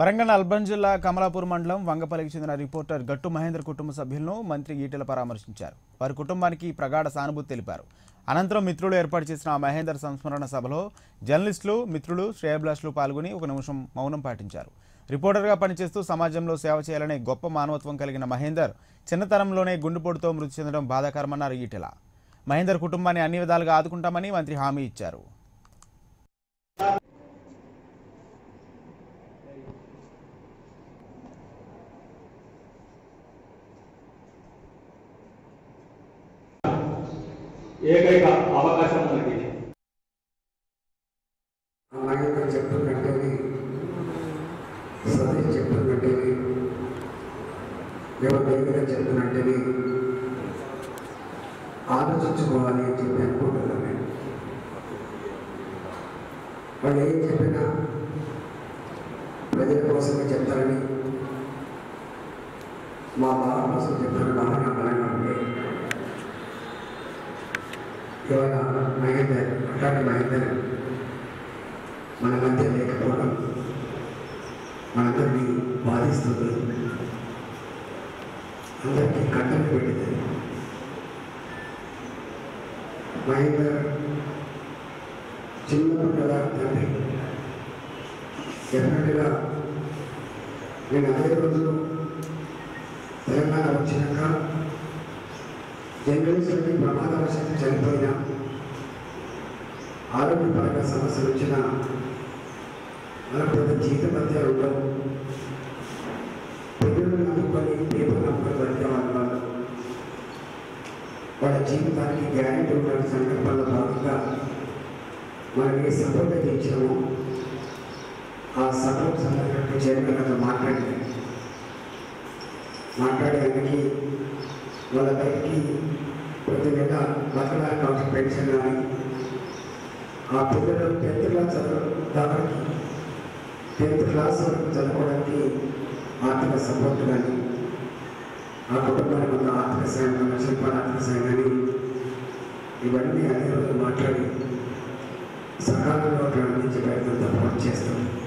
వరంగల్ అల్బన్ జిల్లా కమలాపూర్ మండలం వంగపల్లికి చెందిన రిపోర్టర్ గట్టు మహేందర్ కుటుంబ సభ్యులను మంత్రి ఈటెల పరామర్శించారు వారి కుటుంబానికి ప్రగాఢ సానుభూతి తెలిపారు అనంతరం మిత్రులు ఏర్పాటు చేసిన మహేందర్ సంస్మరణ సభలో జర్నలిస్టులు మిత్రులు శ్రేయభిలాషులు పాల్గొని ఒక నిమిషం మౌనం పాటించారు రిపోర్టర్గా పనిచేస్తూ సమాజంలో సేవ చేయాలనే గొప్ప మానవత్వం కలిగిన మహేందర్ చిన్నతనంలోనే గుండెపోటుతో మృతి చెందడం బాధాకరమన్నారు ఈటెల మహేందర్ కుటుంబాన్ని అన్ని విధాలుగా ఆదుకుంటామని మంత్రి హామీ ఇచ్చారు ఏకైక అవకాశం మనకి ఇది. నాయకుడు చెప్తున్నట్టేవి సతీష్ చెప్తున్నట్టేవి ఎవరి దగ్గర చెప్తున్నట్టేవి ఆలోచించుకోవాలి అని చెప్పి అనుకుంటున్నాను నేను వాళ్ళు ఏం చెప్పినా ప్రజల కోసమే చెప్తారని మా బావ కోసం చెప్తారని బాగా బలంగా ఉంది ఇవాళ మహేందర్ అట్లాంటి మహేందర్ మన మధ్య లేకపోవడం మనందరినీ బాధిస్తుంది అందరికీ కట్టలు పెట్టింది మహేందర్ చిన్నప్పుడు కదా తండ్రి డెఫినెట్గా నేను అదే రోజు తెలంగాణ వచ్చినాక జర్నలిస్టులకి ప్రమాదవశాత్తు చనిపోయినా ఆరోగ్యపరంగా సమస్యలు వచ్చినా మన పెద్ద జీవిత మధ్య ఉండవు పిల్లలు నమ్ముకొని పేపర్ నమ్ముకొని బతికే వాళ్ళ వాళ్ళు వాళ్ళ జీవితానికి గ్యారెంటీ ఉన్న సంకల్పంలో భాగంగా మనం ఏ సపోర్ట్ అయితే ఇచ్చామో ఆ సపోర్ట్ సందర్భంగా చైర్మన్తో మాట్లాడి మాట్లాడి ఆయనకి వాళ్ళ బయటికి ప్రతి నెల బతకడానికి కావాల్సిన పెన్షన్ కానీ ఆ పిల్లలు టెన్త్ క్లాస్ చదవడానికి టెన్త్ క్లాస్ వరకు చదువుకోవడానికి ఆర్థిక సపోర్ట్ కానీ ఆ కుటుంబానికి ఒక ఆర్థిక సాయం ఒక లక్ష రూపాయల ఆర్థిక సాయం కానీ ఇవన్నీ అదే రోజు మాట్లాడి సకాలంలో అక్కడ అందించే ప్రయత్నం తప్పకుండా చేస్తాం